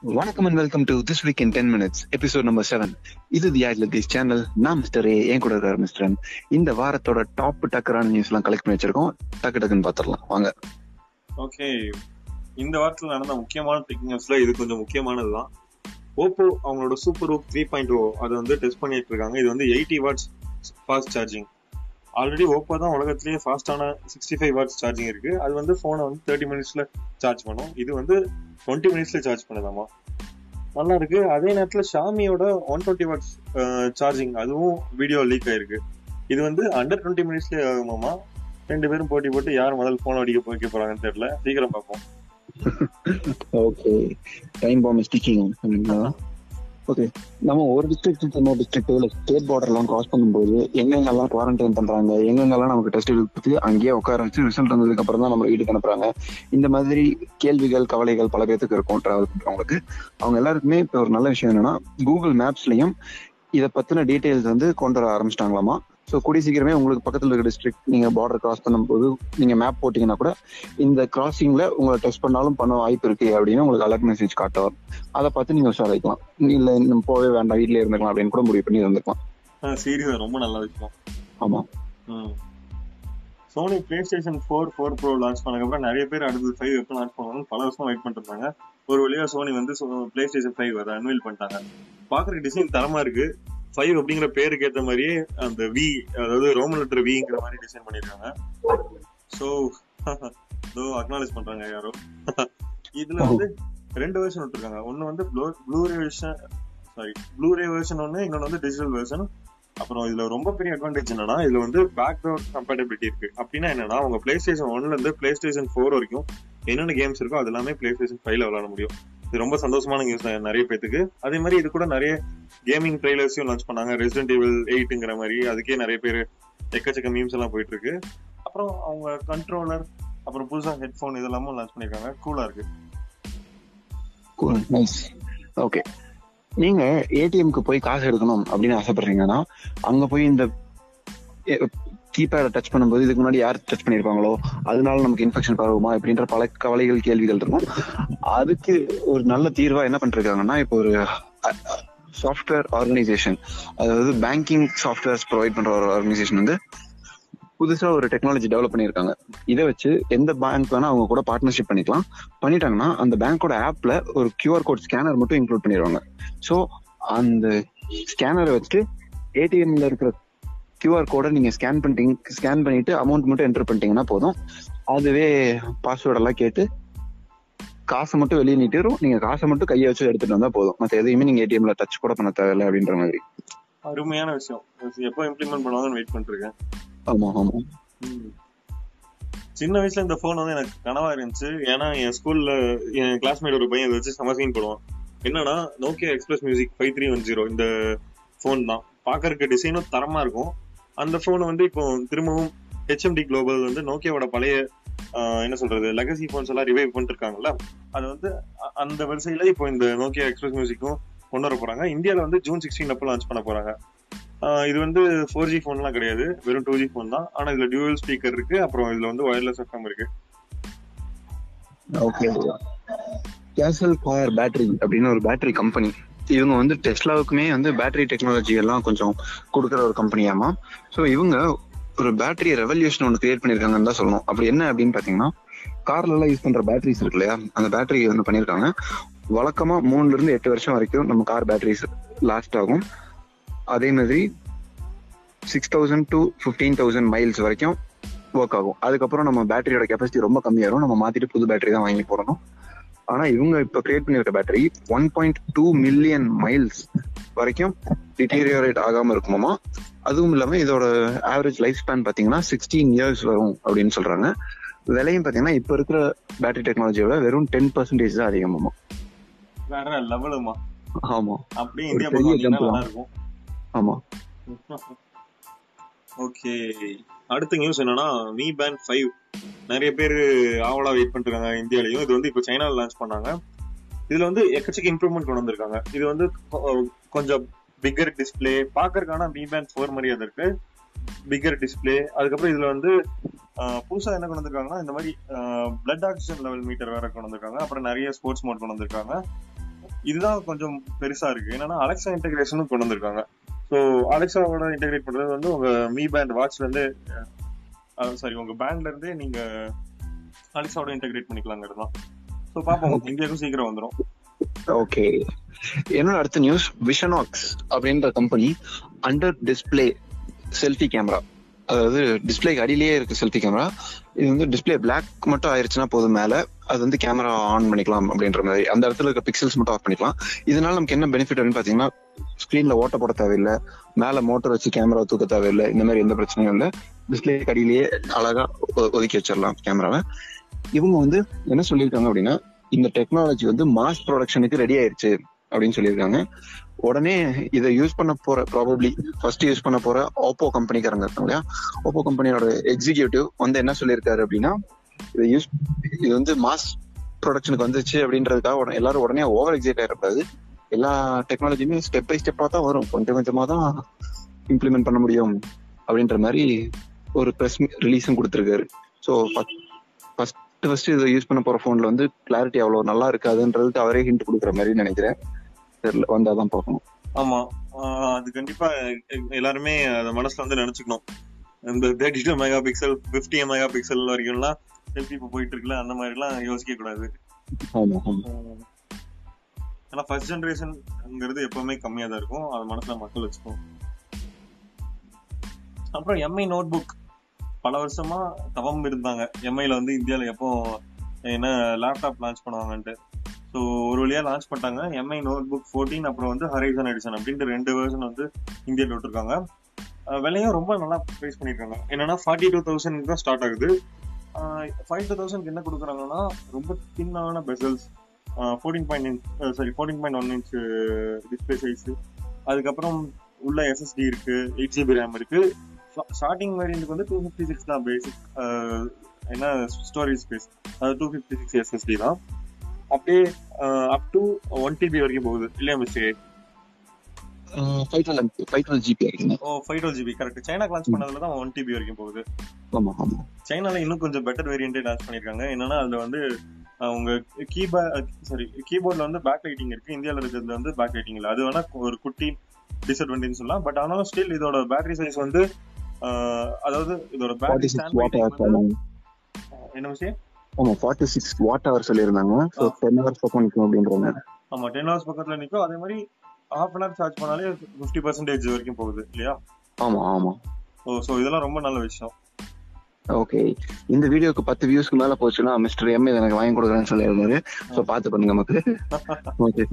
வணக்கம் and welcome to this week in ten minutes episode number seven இது the ad this channel நான் mister A என் கூட இருக்காரு மிஸ்டர் எம். இந்த வாரத்தோட டாப் டக்கரான நியூஸ் எல்லாம் கலெக்ட் பண்ணி வச்சிருக்கோம் டக்கு டக்குன்னு பாத்திரலாம் வாங்க ஓகே இந்த வாரத்தில் நடந்த முக்கியமான டெக் நியூஸ்ல இது கொஞ்சம் முக்கியமானதுதான் ஓப்போ அவங்களோட super VOOC three point O அதை வந்து டெஸ்ட் பண்ணிட்டு இருக்காங்க இது வந்து eighty watts fast charging already Oppo தான் உலகத்திலேயே ஃபாஸ்டான சிக்ஸ்டி ஃபைவ் வாட்ஸ் சார்ஜிங் இருக்கு அது வந்து ஃபோனை வந்து தேர்ட்டி மினிட்ஸ்ல சார்ஜ் பண்ணும் இது வந்து டுவெண்ட்டி மினிட்ஸ்ல சார்ஜ் பண்ணுதாமா நல்லா இருக்கு அதே நேரத்தில் ஷாமியோட ஒன் டுவெண்ட்டி வாட்ஸ் சார்ஜிங் அதுவும் வீடியோ லீக் ஆயிருக்கு இது வந்து அண்டர் டுவெண்ட்டி மினிட்ஸ்லேயே ஆகுமாமா ரெண்டு பேரும் போட்டி போட்டு யார் முதல் போன் அடிக்க வைக்க போறாங்கன்னு தெரியல சீக்கிரம் பார்ப்போம் okay time bomb sticking okay நம்ம ஒரு டிஸ்ட்ரிக்ட் இன்னொரு டிஸ்ட்ரிக்ட் இல்ல ஸ்டேட் பார்டர் எல்லாம் கிராஸ் பண்ணும்போது எங்கெங்கெல்லாம் குவாரண்டைன் பண்றாங்க எங்கெங்கெல்லாம் நமக்கு டெஸ்ட் எடுத்து அங்கேயே உட்கார வச்சு ரிசல்ட் வந்ததுக்கு அப்புறம் தான் நம்ம வீட்டுக்கு அனுப்புறாங்க இந்த மாதிரி கேள்விகள் கவலைகள் பல பேருக்கு இருக்கும் டிராவல் பண்றவங்களுக்கு அவங்க எல்லாருக்குமே இப்போ ஒரு நல்ல விஷயம் என்னன்னா கூகுள் மேப்ஸ்லயும் இதை பத்தின டீடைல்ஸ் வந்து கொண்டு வர ஆரம்பிச்சிட்டாங்களாமா ஸோ கூடிய சீக்கிரமே உங்களுக்கு பக்கத்துல இருக்க டிஸ்ட்ரிக்ட் நீங்க பார்டர் கிராஸ் பண்ணும்போது நீங்க மேப் போட்டீங்கன்னா கூட இந்த கிராசிங்ல உங்களை டெஸ்ட் பண்ணாலும் பண்ண வாய்ப்பு இருக்கு அப்படின்னு உங்களுக்கு அலர்ட் மெசேஜ் காட்டுவார் அதை பார்த்து நீங்க விசாரிக்கலாம் இல்ல இன்னும் போகவே வேண்டாம் வீட்லயே இருந்துக்கலாம் அப்படின்னு கூட முடிவு பண்ணி இருந்துக்கலாம் சீரியஸா ரொம்ப நல்ல விஷயம் ஆமா Sony PlayStation four four pro launch பண்ணதுக்கப்புறம் நிறைய பேர் அடுத்து ஃபைவ் எப்போ லான்ச் பண்ணுவாங்கன்னு பல வருஷம் வெயிட் பண்ணிட்டு இருந்தாங்க ஒரு வழியா சோனி வந்து பிளே ஸ்டேஷன் ஃபைவ் அதை அன்வீல் பண்ணிட்டாங்க பாக்குறதுக்கு டிசைன் தரமா இருக்கு ஃபைவ் அப்படிங்கிற பேருக்கு ஏத்த மாதிரியே அந்த வி அதாவது ரோமன் லெட்டர் விங்கிற மாதிரி டிசைன் பண்ணிருக்காங்க ஸோ இதோ அக்னாலேஜ் பண்றாங்க யாரோ இதுல வந்து ரெண்டு வெர்ஷன் விட்டுருக்காங்க ஒன்னு வந்து blu ray version sorry blu ray version ஒன்னு இன்னொன்னு வந்து டிஜிட்டல் வெர்ஷன் அப்புறம் இதுல ரொம்ப பெரிய அட்வான்டேஜ் என்னன்னா இதுல வந்து பேக்ரவுண்ட் கம்பேட்டபிலிட்டி இருக்கு அப்படின்னா என்னன்னா உங்க பிளே ஸ்டேஷன் ஒன்ல இருந்து பிளே ஸ்டேஷன் ஃபோர் வரைக்கும் என்னென்ன கேம்ஸ் இருக்கோ அது எல்லாமே பிளே ஸ்டேஷன் ஃபைவ்ல விளாட முடியும் இது ரொம்ப சந்தோஷமான நியூஸ் நிறைய பேத்துக்கு அதே மாதிரி இது கூட நிறைய கேமிங் ட்ரெய்லர்ஸையும் லான்ச் பண்ணாங்க ரெசிடென்ட் ஈவில் எயிட்டுங்கிற மாதிரி அதுக்கே நிறைய பேர் எக்கச்சக்க மீம்ஸ் எல்லாம் போயிட்டு இருக்கு அப்புறம் அவங்க கண்ட்ரோலர் அப்புறம் புதுசா ஹெட்ஃபோன் இதெல்லாமும் லான்ச் பண்ணிருக்காங்க கூலா இருக்கு நைஸ் ஓகே நீங்க ஏடிஎம்க்கு போய் காசு எடுக்கணும் அப்படின்னு ஆசைப்படுறீங்கன்னா அங்க போய் இந்த கீபேட டச் பண்ணும்போது இதுக்கு முன்னாடி யார் டச் பண்ணிருப்பாங்களோ அதனால நமக்கு இன்ஃபெக்ஷன் பரவுமா அப்படின்ற பல கவலைகள் கேள்விகள் இருக்கும் அதுக்கு ஒரு நல்ல தீர்வா என்ன பண்ணிருக்காங்கன்னா இப்போ ஒரு சாஃப்ட்வேர் ஆர்கனைசேஷன் அதாவது பேங்கிங் சாஃப்ட்வேர்ஸ் ப்ரொவைட் பண்ற ஒரு ஆர்கனைசேஷன் வந்து புதுசா ஒரு டெக்னாலஜி டெவலப் பண்ணிருக்காங்க இதை வச்சு எந்த பேங்க் வேணா அவங்க கூட பார்ட்னர்ஷிப் பண்ணிக்கலாம் பண்ணிட்டாங்கன்னா அந்த பேங்கோட ஆப்ல ஒரு கியூஆர் கோட் ஸ்கேனர் மட்டும் இன்க்ளூட் பண்ணிடுவாங்க ஸோ அந்த ஸ்கேனரை வச்சுட்டு ஏடிஎம்ல இருக்கிற கியூஆர் கோடை நீங்க ஸ்கேன் பண்ணிட்டீங்க ஸ்கேன் பண்ணிட்டு அமௌண்ட் மட்டும் என்டர் பண்ணிட்டீங்கன்னா போதும் அதுவே பாஸ்வேர்ட் எல்லாம் கேட்டு காசை மட்டும் வெளியே நீட்டிரும் நீங்க காசை மட்டும் கையை வச்சு எடுத்துட்டு வந்தா போதும் மற்ற எதையுமே நீங்க ஏடிஎம்ல டச் கூட பண்ண தேவையில்லை அப்படின்ற மாதிரி அருமையான விஷயம் எப்போ இம்ப்ளிமெண்ட் பண்ணுவாங்கன்னு வெயிட் பண்ணிட்டு இருக்கேன் ஆமா ஆமா சின்ன வயசுல இந்த போன் வந்து எனக்கு கனவா இருந்துச்சு ஏன்னா என் ஸ்கூல்ல என் கிளாஸ்மேட் ஒரு பையன் இதை வச்சு செம சீன் போடுவான் என்னன்னா Nokia express music five three one zero இந்த ஃபோன் தான் பாக்கறதுக்கு டிசைனும் தரமா இருக்கும் அந்த போன் வந்து இப்போ திரும்பவும் ஹெச்எம்டி குளோபல் வந்து நோக்கியாவோட பழைய என்ன சொல்றது லெகசி போன்ஸ் எல்லாம் ரிவைவ் பண்ணிட்டு இருக்காங்கல்ல அது வந்து அந்த வரிசையில இப்போ இந்த நோக்கியா எக்ஸ்பிரஸ் மியூசிக்கும் கொண்டு வர போறாங்க இந்தியால வந்து ஜூன் சிக்ஸ்டீன் அப்போ லான்ச் பண்ண போறாங்க இது வந்து ஃபோர் ஜி ஃபோன்லாம் கிடையாது வெறும் டூ ஜி ஃபோன் தான் ஆனா இதுல டியூவல் ஸ்பீக்கர் இருக்கு அப்புறம் இதுல வந்து ஒயர்லெஸ் எஃப்எம் இருக்கு ஓகே கேசல் பவர் பேட்டரி அப்படின்னு ஒரு பேட்டரி கம்பெனி இவங்க வந்து டெஸ்லாவுக்குமே வந்து பேட்டரி டெக்னாலஜி எல்லாம் கொஞ்சம் கொடுக்குற ஒரு கம்பெனியாமா ஸோ இவங்க ஒரு பேட்டரி ரெவல்யூஷன் ஒன்று கிரியேட் பண்ணிருக்காங்கன்னு தான் சொல்லணும் அப்படி என்ன அப்படின்னு பாத்தீங்கன்னா கார்ல எல்லாம் யூஸ் பண்ற பேட்டரிஸ் இருக்கு இல்லையா அந்த பேட்டரி வந்து பண்ணிருக்காங்க வழக்கமா மூணுல இருந்து எட்டு வருஷம் வரைக்கும் நம்ம கார் பேட்டரிஸ் லாஸ்ட் ஆகும் அதே மாதிரி six thousand to fifteen thousand miles வரைக்கும் ஒர்க் ஆகும் அதுக்கப்புறம் நம்ம பேட்டரியோட கெப்பாசிட்டி ரொம்ப கம்மியாகும் நம்ம மாத்திட்டு புது பேட்டரி தான் வாங்கி போடணும் ஆனா இவங்க இப்ப கிரியேட் பண்ணிருக்க battery one point two million miles வரைக்கும் டிட்டீரியரேட் ஆகாம இருக்குமாமா அதுவும் இல்லாம இதோட ஆவரேஜ் லைஃப் ஸ்பேன் பாத்தீங்கன்னா சிக்ஸ்டீன் இயர்ஸ் வரும் அப்படின்னு சொல்றாங்க விலையும் பாத்தீங்கன்னா இப்ப இருக்கிற பேட்டரி டெக்னாலஜியோட வெறும் டென் பர்சன்டேஜ் தான் அதிகமாமா வேற லெவலுமா ஆமா அப்படியே இந்தியா நல்லா இருக்கும் ஆமா ஓகே அடுத்த நியூஸ் என்னன்னா மீ பேண்ட் ஃபைவ் நிறைய பேர் ஆவலா வெயிட் பண்ணிட்டு இருக்காங்க இந்தியாலையும் இது வந்து இப்போ சைனால லான்ச் பண்ணாங்க இதுல வந்து எக்கச்சக்க இம்ப்ரூவ்மெண்ட் கொண்டு வந்திருக்காங்க இது வந்து கொஞ்சம் பிக்கர் டிஸ்பிளே பாக்கறதுக்கான மீ பேண்ட் ஃபோர் மாதிரி அது இருக்கு பிக்கர் டிஸ்பிளே அதுக்கப்புறம் இதுல வந்து புதுசா என்ன கொண்டு வந்திருக்காங்கன்னா இந்த மாதிரி பிளட் ஆக்சிஜன் லெவல் மீட்டர் வேற கொண்டு வந்திருக்காங்க அப்புறம் நிறைய ஸ்போர்ட்ஸ் மோட் கொண்டு வந்திருக்காங்க இதுதான் கொஞ்சம் பெருசா இருக்கு என்னன்னா அலெக்சா இன்டெகிரேஷனும் கொண்டு வந்திருக்காங்க ஸோ அலெக்சாவோட இன்டெகிரேட் பண்றது வந்து உங்க மீ பேண்ட் வாட்ச்ல இருந்து சாரி உங்க பேண்ட்ல இருந்தே நீங்க அலெக்சாவோட இன்டெகிரேட் பண்ணிக்கலாங்கிறது தான் ஸோ பாப்போம் இந்தியாவுக்கும் சீக்கிரம் வந்துடும் ஓகே என்னோட அடுத்த நியூஸ் விஷனாக்ஸ் அப்படின்ற company under display selfie camera அதாவது டிஸ்பிளேக்கு அடியிலேயே இருக்கு செல்ஃபி கேமரா இது வந்து டிஸ்பிளே பிளாக் மட்டும் ஆயிருச்சுன்னா போதும் மேல அது வந்து கேமரா ஆன் பண்ணிக்கலாம் அப்படின்ற மாதிரி அந்த இடத்துல இருக்க பிக்சல்ஸ் மட்டும் ஆஃப் பண்ணிக்கலாம் இதனால நமக்கு என்ன பெனிஃபிட் அப்படின்னு பாத்தீங்கன்னா ஸ்கிரீன்ல ஓட்ட போட தேவையில்லை மேல மோட்டர் வச்சு கேமரா தூக்க தேவையில்லை இந்த மாதிரி எந்த பிரச்சனையும் இல்லை டிஸ்பிளே அடியிலேயே அழகா ஒ- ஒதுக்கி வச்சிடலாம் கேமராவை இவங்க வந்து என்ன சொல்லியிருக்காங்க அப்படின்னா இந்த டெக்னாலஜி வந்து மாஸ் ப்ரொடக்ஷனுக்கு ரெடி ஆயிருச்சு அப்படின்னு சொல்லியிருக்காங்க உடனே இதை யூஸ் பண்ண போற ப்ராபப்ளி ஃபர்ஸ்ட் யூஸ் பண்ண போற ஓப்போ கம்பெனிக்காரங்க இருக்காங்க இல்லையா ஓப்போ கம்பெனியோட எக்ஸிகியூட்டிவ் வந்து என்ன சொல்லியிருக்காரு அப்படின்னா இதை யூஸ் இது வந்து மாஸ் ப்ரொடக்ஷனுக்கு வந்துச்சு அப்படின்றதுக்காக உடனே எல்லாரும் உடனே ஓவர் எக்ஸைட் ஆயிடக்கூடாது எல்லா டெக்னாலஜியுமே ஸ்டெப் பை ஸ்டெப்பா தான் வரும் கொஞ்சம் கொஞ்சமா தான் இம்ப்ளிமெண்ட் பண்ண முடியும் அப்படின்ற மாதிரி ஒரு ப்ரெஸ் ரிலீஸும் கொடுத்துருக்காரு ஸோ ஃபர்ஸ்ட் ஃபர்ஸ்ட் இதை யூஸ் பண்ண போற போன்ல வந்து கிளாரிட்டி அவ்வளவு நல்லா இருக்காதுன்றதுக்கு அவரே ஹிண்ட் கொடுக்குற மாதிரி நினைக்கிறேன் தெரியல வந்தாதான் பார்க்கணும் ஆமா ஆஹ் அது கண்டிப்பா எ- எல்லாருமே அத மனசுல வந்து நினைச்சுக்கணும் இந்த thirty two megapixel fifty megapixel வரைக்கும்லாம் செல்ஃபி இப்போ போயிட்டு இருக்குல்ல அந்த மாதிரி எல்லாம் யோசிக்க கூடாது ஆமா ஆமா ஏன்னா ஃபர்ஸ்ட் ஜென்ரேஷன்ங்கிறது எப்பவுமே கம்மியா தான் இருக்கும் அது மனசுல மக்கள் வச்சுக்கணும் அப்புறம் எம்ஐ நோட் புக் பல வருஷமா தவம் இருந்தாங்க எம்ஐல வந்து இந்தியால எப்போ என்ன லேப்டாப் லான்ச் பண்ணுவாங்கன்ட்டு ஸோ ஒரு வழியா லான்ச் பண்ணிட்டாங்க எம்ஐ நோட் புக் ஃபோர்டீன் அப்புறம் வந்து ஹரைசன் எடிஷன் அப்படின்ட்டு ரெண்டு வெர்ஷன் வந்து இந்தியாவில் விட்டுருக்காங்க அஹ் விலையும் ரொம்ப நல்லா ப்ரைஸ் பண்ணியிருக்காங்க என்னன்னா ஃபார்ட்டி டூ தௌசண்ட் தான் ஸ்டார்ட் ஆகுது ஃபைவ் டூ தௌசண்ட் என்ன கொடுக்குறாங்கன்னா ரொம்ப தின்னான bezels fourteen point inch sorry fourteen point one inch display size அதுக்கப்புறம் உள்ள எஸ்எஸ்டி இருக்கு எயிட் ஜிபி ரேம் இருக்கு ஸ்டார்டிங் வேரியன்ட்க்கு வந்து டூ ஃபிஃப்டி சிக்ஸ் தான் பேசிக் என்ன ஸ்டோரேஜ் ஸ்பேஸ் அது டூ ஃபிஃப்டி சிக்ஸ் எஸ்எஸ்டி தான் அப்படியே அப் டு ஒன் டிபி வரைக்கும் போகுது இல்லையா mistake five twelve five twelve GB ஆகிடுங்க oh five twelve GB correct சைனாக்கு லான்ச் பண்ணதுல தான் ஒன் டிபி வரைக்கும் போகுது ஆமா ஆமா சைனால இன்னும் கொஞ்சம் பெட்டர் வேரியன்டே லான்ச் பண்ணிருக்காங்க என்னன்னா அதுல வந்து அஹ், உங்க கீபோர்ட் சாரி கீபோர்ட்ல வந்து பேக் லைட்டிங் இருக்கு இந்தியால இருக்கிறது வந்து பேக் லைட்டிங் இல்ல அது வேணா ஒரு குட்டி டிஸ்அட்வான்டேஜ் சொல்லலாம் பட் ஆனாலும் ஸ்டில் இதோட பேட்டரி சைஸ் வந்து அஹ், அதாவது இதோட forty battery six watt hour stand என்ன விஷயம் ஆமா ஃபார்ட்டி சிக்ஸ் வாட் ஹவர் சொல்லியிருந்தாங்க ஸோ டென் ஹவர்ஸ் பக்கம் நிற்கும் அப்படின்றாங்க ஆமா டென் ஹவர்ஸ் பக்கத்துல நிக்கும் அதே மாதிரி ஹாஃப் அன் ஹவர் சார்ஜ் பண்ணாலே ஃபிஃப்டி பர்சன்டேஜ் வரைக்கும் போகுது இல்லையா ஆமா ஆமா ஓ ஸோ இதெல்லாம் ரொம்ப நல்ல விஷயம் ஓகே இந்த வீடியோக்கு பத்து வியூஸ்க்கு மேல போச்சுன்னா மிஸ்டர் எம் இதை எனக்கு வாங்கி கொடுக்குறேன்னு சொல்லியிருந்தாரு ஸோ பார்த்து பண்ணுங்க நமக்கு ஓகே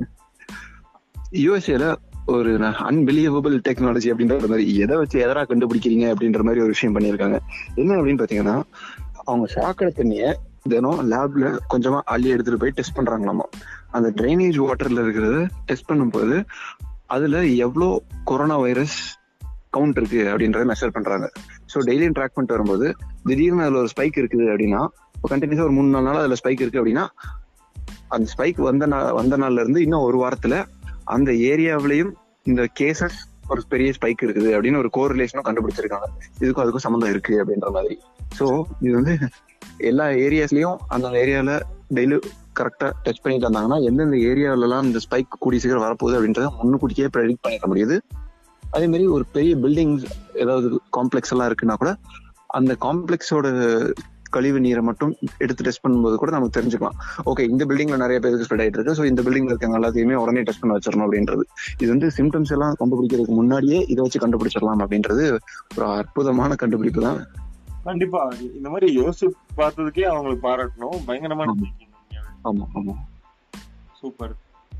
யூஎஸ்ஏல ஒரு அன்பிலியபிள் டெக்னாலஜி அப்படின்ற மாதிரி எதை வச்சு எதரா கண்டுபிடிக்கிறீங்க அப்படின்ற மாதிரி ஒரு விஷயம் பண்ணியிருக்காங்க என்ன அப்படின்னு பாத்தீங்கன்னா அவங்க சாக்கடை தண்ணிய தினம் லேப்ல கொஞ்சமா அள்ளி எடுத்துட்டு போய் டெஸ்ட் பண்றாங்களாமா அந்த ட்ரைனேஜ் வாட்டர்ல இருக்கிறத டெஸ்ட் பண்ணும்போது அதுல எவ்வளோ கொரோனா வைரஸ் கவுண்ட் இருக்கு அப்படின்றத மெஷர் பண்றாங்க ஸோ டெய்லியும் ட்ராக் பண்ணிட்டு வரும்போது திடீர்னு அதுல ஒரு ஸ்பைக் இருக்குது அப்படின்னா இப்போ கண்டினியூஸா ஒரு மூணு நாலு நாள் அதுல ஸ்பைக் இருக்கு அப்படின்னா அந்த ஸ்பைக் வந்த நா- வந்த நாள்ல இருந்து இன்னும் ஒரு வாரத்துல அந்த ஏரியாவிலையும் இந்த கேசஸ் ஒரு பெரிய ஸ்பைக் இருக்குது அப்படின்னு ஒரு கோரிலேஷனும் கண்டுபிடிச்சிருக்காங்க இதுக்கும் அதுக்கும் சம்மந்தம் இருக்கு அப்படின்ற மாதிரி ஸோ இது வந்து எல்லா ஏரியாஸ்லயும் அந்த ஏரியால டெய்லி கரெக்டா டச் பண்ணிட்டு வந்தாங்கன்னா எந்தெந்த ஏரியாவில எல்லாம் இந்த ஸ்பைக் கூடிய சீக்கிரம் வரப்போகுது அப்படின்றத முன்னுக்கூட்டியே ப்ரெடிக்ட் பண்ணிட முடியுது அதே மாதிரி ஒரு பெரிய பில்டிங்ஸ் ஏதாவது காம்ப்ளெக்ஸ் எல்லாம் இருக்குன்னா கூட அந்த காம்ப்ளெக்ஸோட கழிவு நீரை மட்டும் எடுத்து டெஸ்ட் பண்ணும்போது கூட நமக்கு தெரிஞ்சுக்கலாம் ஓகே இந்த பில்டிங்ல நிறைய பேருக்கு ஸ்ப்ரெட் ஆயிட்டு இருக்கு ஸோ இந்த பில்டிங்ல இருக்கவங்க எல்லாத்தையுமே உடனே டெஸ்ட் பண்ண வச்சிடணும் அப்படின்றது இது வந்து சிம்டம்ஸ் எல்லாம் கண்டுபிடிக்கிறதுக்கு முன்னாடியே இதை வச்சு கண்டுபிடிச்சிடலாம் அப்படின்றது ஒரு அற்புதமான கண்டுபிடிப்பு தான் கண்டிப்பா இந்த மாதிரி யோசிச்சு பார்த்ததுக்கே அவங்களுக்கு பாராட்டணும் பயங்கரமான ஆமா. thinking உண்மையாவே. ஆமா ஆமா சூப்பர்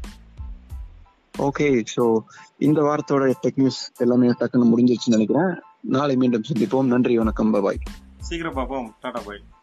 ஓகே ஸோ இந்த வாரத்தோட டெக் நியூஸ் எல்லாமே டக்குன்னு முடிஞ்சிருச்சுன்னு நினைக்கிறேன் நாளை மீண்டும் சந்திப்போம் நன்றி வணக்கம் பாய் சீக்கிரம் பார்ப்போம் டாடா பாய்